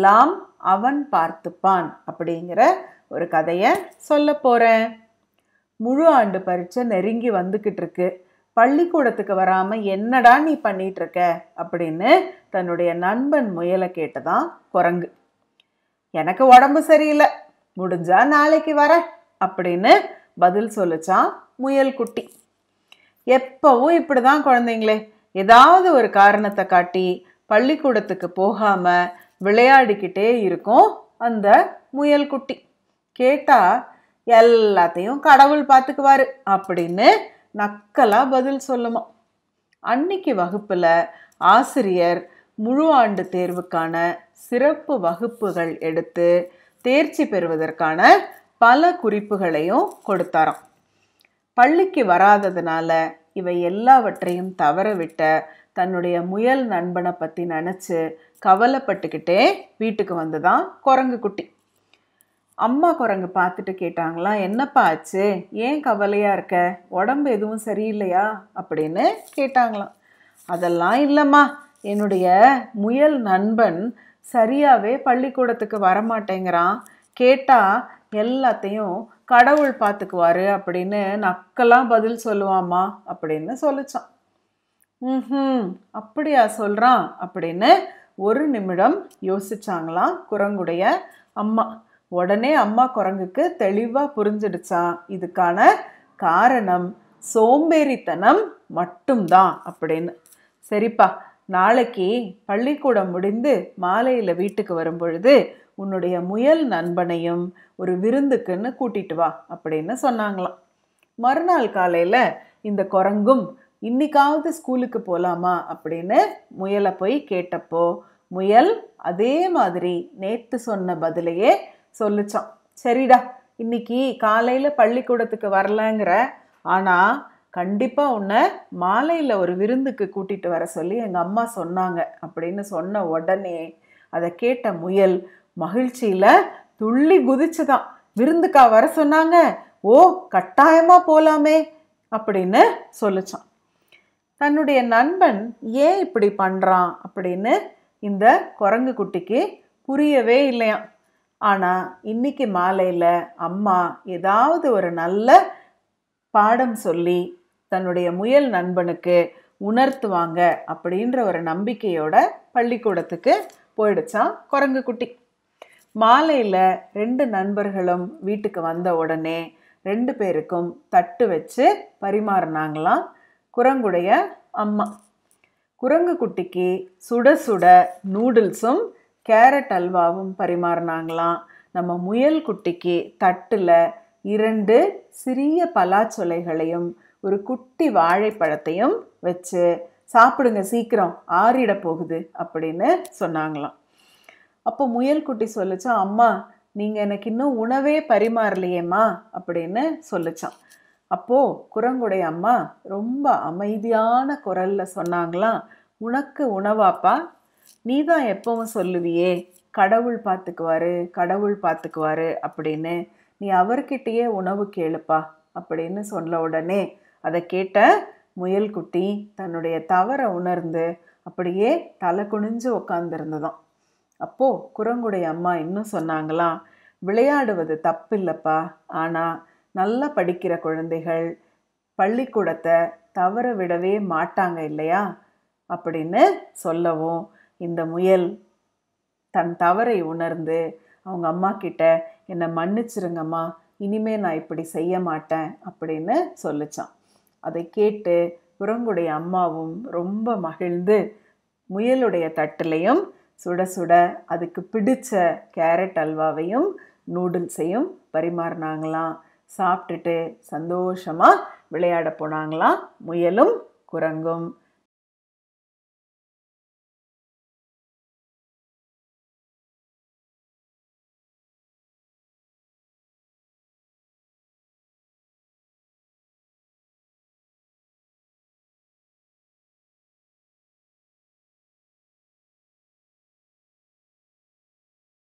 எல்லாம் அவன் பார்த்துப்பான் அப்படிங்கிற ஒரு கதையை சொல்ல போகிறேன் முழு ஆண்டு பரீட்சை நெருங்கி வந்துக்கிட்டு இருக்கு பள்ளிக்கூடத்துக்கு வராமல் என்னடா நீ பண்ணிட்டு இருக்க அப்படின்னு தன்னுடைய நண்பன் முயலை கேட்டதான் குரங்கு எனக்கு உடம்பு சரியில்லை முடிஞ்சா நாளைக்கு வரேன் அப்படின்னு பதில் சொல்லுச்சான் முயல் குட்டி எப்பவும் இப்படி தான் குழந்தைங்களே ஏதாவது ஒரு காரணத்தை காட்டி பள்ளிக்கூடத்துக்கு போகாமல் விளையாடிக்கிட்டே இருக்கும் அந்த முயல் குட்டி கேட்டால் எல்லாத்தையும் கடவுள் பார்த்துக்குவாரு அப்படின்னு நக்கலாக பதில் சொல்லுமா அன்னைக்கு வகுப்பில் ஆசிரியர் முழு ஆண்டு தேர்வுக்கான சிறப்பு வகுப்புகள் எடுத்து தேர்ச்சி பெறுவதற்கான பல குறிப்புகளையும் கொடுத்தாராம் பள்ளிக்கு வராததுனால இவை எல்லாவற்றையும் தவறவிட்ட தன்னுடைய முயல் நண்பனை பற்றி நினச்சி கவலைப்பட்டுக்கிட்டே வீட்டுக்கு வந்துதான் குரங்கு குட்டி அம்மா குரங்கு பார்த்துட்டு கேட்டாங்களாம் என்னப்பா ஆச்சு ஏன் கவலையாக இருக்க உடம்பு எதுவும் சரியில்லையா அப்படின்னு கேட்டாங்களாம் அதெல்லாம் இல்லைம்மா என்னுடைய முயல் நண்பன் சரியாகவே பள்ளிக்கூடத்துக்கு வரமாட்டேங்கிறான் கேட்டால் எல்லாத்தையும் கடவுள் பார்த்துக்குவாரு அப்படின்னு நக்கெல்லாம் பதில் சொல்லுவாம்மா அப்படின்னு சொல்லிச்சான் ம் அப்படியா சொல்கிறான் அப்படின்னு ஒரு நிமிடம் யோசிச்சாங்களாம் குரங்குடைய அம்மா உடனே அம்மா குரங்குக்கு தெளிவாக புரிஞ்சிடுச்சான் இதுக்கான காரணம் சோம்பேறித்தனம் மட்டும்தான் அப்படின்னு சரிப்பா நாளைக்கு பள்ளிக்கூடம் முடிந்து மாலையில் வீட்டுக்கு வரும் பொழுது உன்னுடைய முயல் நண்பனையும் ஒரு விருந்துக்குன்னு கூட்டிட்டு வா அப்படின்னு சொன்னாங்களாம் மறுநாள் காலையில் இந்த குரங்கும் இன்னைக்காவது ஸ்கூலுக்கு போகலாமா அப்படின்னு முயலை போய் கேட்டப்போ முயல் அதே மாதிரி நேற்று சொன்ன பதிலையே சொல்லிச்சான் சரிடா இன்னைக்கு காலையில் பள்ளிக்கூடத்துக்கு வரலங்கிற ஆனால் கண்டிப்பாக உன்னை மாலையில் ஒரு விருந்துக்கு கூட்டிகிட்டு வர சொல்லி எங்கள் அம்மா சொன்னாங்க அப்படின்னு சொன்ன உடனே அதை கேட்ட முயல் மகிழ்ச்சியில் துள்ளி குதிச்சுதான் விருந்துக்கா வர சொன்னாங்க ஓ கட்டாயமாக போகலாமே அப்படின்னு சொல்லிச்சான் தன்னுடைய நண்பன் ஏன் இப்படி பண்ணுறான் அப்படின்னு இந்த குரங்கு குட்டிக்கு புரியவே இல்லையாம் ஆனால் இன்னைக்கு மாலையில் அம்மா ஏதாவது ஒரு நல்ல பாடம் சொல்லி தன்னுடைய முயல் நண்பனுக்கு உணர்த்துவாங்க அப்படின்ற ஒரு நம்பிக்கையோட பள்ளிக்கூடத்துக்கு போயிடுச்சான் குரங்கு குட்டி மாலையில் ரெண்டு நண்பர்களும் வீட்டுக்கு வந்த உடனே ரெண்டு பேருக்கும் தட்டு வச்சு பரிமாறினாங்களாம் குரங்குடைய அம்மா குரங்கு குட்டிக்கு சுட சுட நூடுல்ஸும் கேரட் அல்வாவும் பரிமாறினாங்களாம் நம்ம முயல் குட்டிக்கு தட்டில் இரண்டு சிறிய பலாச்சொலைகளையும் ஒரு குட்டி வாழைப்பழத்தையும் வச்சு சாப்பிடுங்க சீக்கிரம் ஆறிட போகுது அப்படின்னு சொன்னாங்களாம் அப்போ முயல் குட்டி சொல்லிச்சான் அம்மா நீங்கள் எனக்கு இன்னும் உணவே பரிமாறலையேம்மா அப்படின்னு சொல்லிச்சான் அப்போது குரங்குடைய அம்மா ரொம்ப அமைதியான குரலில் சொன்னாங்களாம் உனக்கு உணவாப்பா நீ தான் எப்பவும் சொல்லுவியே கடவுள் பார்த்துக்குவாரு கடவுள் பார்த்துக்குவாரு அப்படின்னு நீ அவர்கிட்டயே உணவு கேளுப்பா அப்படின்னு சொன்ன உடனே அதை கேட்ட முயல்குட்டி தன்னுடைய தவறை உணர்ந்து அப்படியே தலை குனிஞ்சு உக்காந்துருந்ததாம் அப்போது குரங்குடைய அம்மா இன்னும் சொன்னாங்களாம் விளையாடுவது தப்பில்லைப்பா ஆனால் நல்லா படிக்கிற குழந்தைகள் பள்ளிக்கூடத்தை தவற விடவே மாட்டாங்க இல்லையா அப்படின்னு சொல்லவும் இந்த முயல் தன் தவறை உணர்ந்து அவங்க அம்மா கிட்ட என்னை மன்னிச்சிருங்கம்மா இனிமே நான் இப்படி செய்ய மாட்டேன் அப்படின்னு சொல்லிச்சான் அதை கேட்டு குரங்குடைய அம்மாவும் ரொம்ப மகிழ்ந்து முயலுடைய தட்டிலையும் சுட சுட அதுக்கு பிடிச்ச கேரட் அல்வாவையும் நூடுல்ஸையும் பரிமாறினாங்களாம் சாப்பிட்டுட்டு சந்தோஷமாக விளையாட போனாங்களாம் முயலும் குரங்கும்